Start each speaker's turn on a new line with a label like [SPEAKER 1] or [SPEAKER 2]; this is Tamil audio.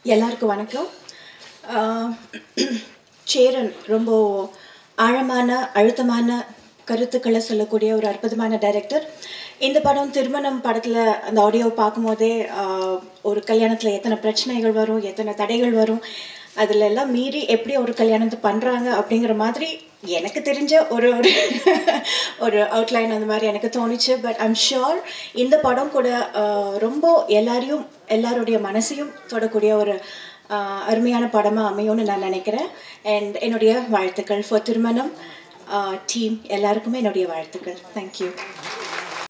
[SPEAKER 1] எல்லாருக்கும் வணக்கம் ஆஹ் சேரன் ரொம்ப ஆழமான அழுத்தமான கருத்துக்களை சொல்லக்கூடிய ஒரு அற்புதமான டைரக்டர் இந்த படம் திருமணம் படத்தில் அந்த ஆடியோ பார்க்கும்போதே ஆஹ் ஒரு கல்யாணத்தில் எத்தனை பிரச்சனைகள் வரும் எத்தனை தடைகள் வரும் அதில் எல்லாம் மீறி எப்படி ஒரு கல்யாணத்தை பண்ணுறாங்க அப்படிங்கிற மாதிரி எனக்கு தெரிஞ்ச ஒரு ஒரு ஒரு அவுட்லைன் அந்த மாதிரி எனக்கு தோணுச்சு பட் ஐம் ஷுர் இந்த படம் கூட ஆஹ் ரொம்ப எல்லாரையும் எல்லாருடைய மனசையும் தொடக்கூடிய ஒரு ஆஹ் அருமையான படமாக அமையும்னு நான் நினைக்கிறேன் அண்ட் என்னுடைய வாழ்த்துக்கள் ஃபார் திருமணம் டீம் எல்லாருக்குமே என்னுடைய வாழ்த்துக்கள் தேங்க்யூ